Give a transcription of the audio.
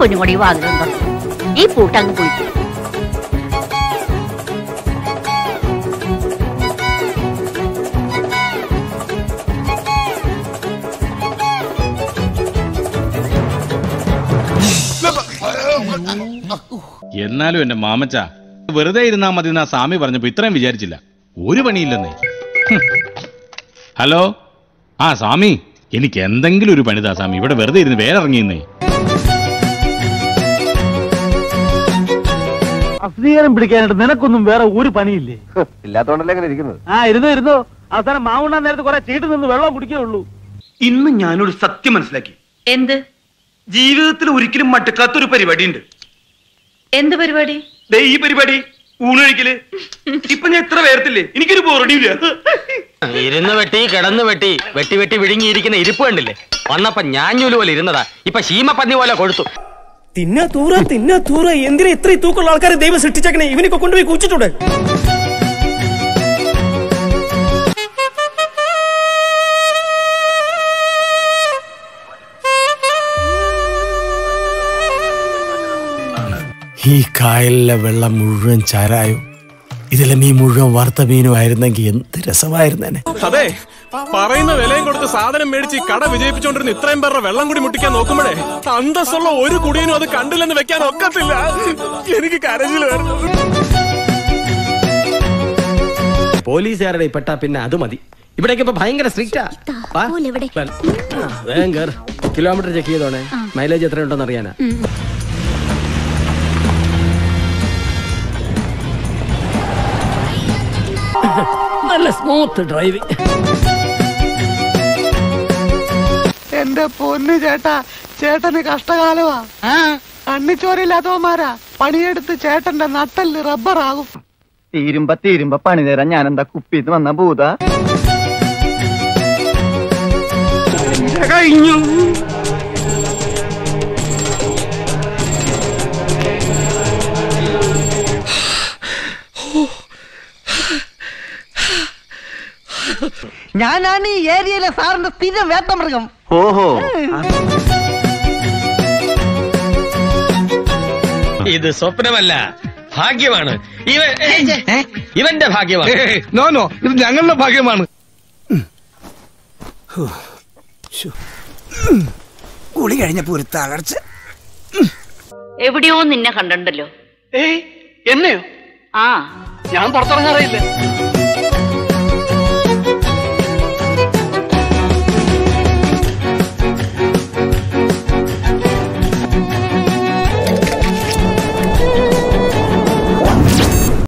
പൊന്നും കൂടി വാതിലും തുറന്നു ഈ പൂട്ടങ്ങ് കുളിക്കും എന്നാലും എന്റെ മാമച്ച വെറുതെ ഇരുന്നാ മതി എന്നാ സ്വാമി പറഞ്ഞപ്പോ ഇത്രയും വിചാരിച്ചില്ല ഒരു പണിയില്ലെന്നേ ഹും. ഹലോ ആ സ്വാമി എനിക്ക് എന്തെങ്കിലും ഒരു പണിതാ സ്വാമി ഇവിടെ വെറുതെ ഇരുന്ന് വേറെ ഇറങ്ങിയെന്നേ അസ്വീകാരം പിടിക്കാനായിട്ട് നിനക്കൊന്നും വേറെ ഒരു പണിയില്ലേ ഇല്ലാത്തോണ്ടല്ലേ അങ്ങനെ ഇരിക്കുന്നത് ആ ഇരുന്നോ ഇരുന്നോ അവസാനം മാവുണ്ണാൻ നേരത്ത് കുറെ ചീട്ട് നിന്ന് വെള്ളം കുടിക്കേ ഉള്ളൂ ഇന്ന് ഞാനൊരു സത്യം മനസ്സിലാക്കി എന്ത് ജീവിതത്തിൽ ഒരിക്കലും മട്ടുക്കാത്തൊരു പരിപാടി ഉണ്ട് എന്ത് പരിപാടി ദേ ഈ പരിപാടി ഊണൊഴിക്കല് ഇപ്പൊ ഞാൻ എത്ര പേർത്തില്ലേ എനിക്കൊരു ബോറടിയില്ല ഇരുന്ന് വെട്ടി കിടന്ന് വെട്ടി വെട്ടി വെട്ടി വിഴുങ്ങിയിരിക്കുന്ന ഇരിപ്പ് കണ്ടില്ലേ വന്നപ്പോ ഞാഞ്ഞൂല് പോലെ ഇരുന്നതാ ഇപ്പൊ ശീമപ്പന്നി പോലെ കൊടുത്തു തിന്നാ തൂറ തിന്നാ തൂറ എന്തിനാ ഇത്രയും തൂക്കമുള്ള ആൾക്കാരെ ദൈവം സൃഷ്ടിച്ചേക്കണേ ഇവനൊക്കെ കൊണ്ടുപോയി കുച്ചിട്ടൂടെ ഈ കായലിലെ വെള്ളം മുഴുവൻ ചാരായും ഇതിലെ മീൻ മുഴുവൻ വറുത്ത മീനും ആയിരുന്നെങ്കിൽ എന്ത് രസമായിരുന്നേനെ അതെ പറയുന്ന വിലയും കൊടുത്ത് സാധനം മേടിച്ച് ഈ കട വിജയിപ്പിച്ചോണ്ടിരുന്ന ഇത്രയും പേരുടെ വെള്ളം കൂടി മുട്ടിക്കാൻ നോക്കുമ്പോഴേ അന്തസ്സുള്ള ഒരു കുടിയനും അത് കണ്ടില്ലെന്ന് വെക്കാൻ ഒക്കത്തില്ല എനിക്ക് കരച്ചിൽ വരുന്നു പോലീസുകാരുടെ പെട്ടാ പിന്നെ അത് മതി ഇവിടേക്ക് ഇപ്പൊ ഭയങ്കര സ്ട്രിക്റ്റാ വേഗം കേറ് കിലോമീറ്റർ ചെക്ക് ചെയ്തോണേ മൈലേജ് എത്ര ഉണ്ടെന്ന് അറിയാനാ നല്ല സ്മൂത്ത് ഡ്രൈവിംഗ് എന്റെ പൊന്നു ചേട്ടാ ചേട്ടന് കഷ്ടകാലമാ കണ്ണിച്ചോരില്ലാത്തവന്മാരാ പണിയെടുത്ത് ചേട്ടന്റെ നട്ടല് റബ്ബറാകും തീരുമ്പ തീരുമ്പ പണി തരാൻ ഞാൻ എന്താ കുപ്പിന്ന് വന്ന ഭൂത കഴിഞ്ഞു ഞാനാണ് ഈ ഏരിയയിലെ സാറിന്റെ സ്ഥിരം വേട്ടമൃഗം ഓഹോ ഇത് സ്വപ്നമല്ല ഭാഗ്യമാണ് ഇവൻ ഇവന്റെ ഭാഗ്യമാണ് നോ നോ ഇത് ഞങ്ങളുടെ ഭാഗ്യമാണ് കുളി കഴിഞ്ഞപ്പോ ഒരു തളർച്ച എവിടെയോ നിന്നെ കണ്ടിട്ടുണ്ടല്ലോ ഏയ് എന്നെയോ ആ ഞാൻ പുറത്തിറങ്ങാറില്ല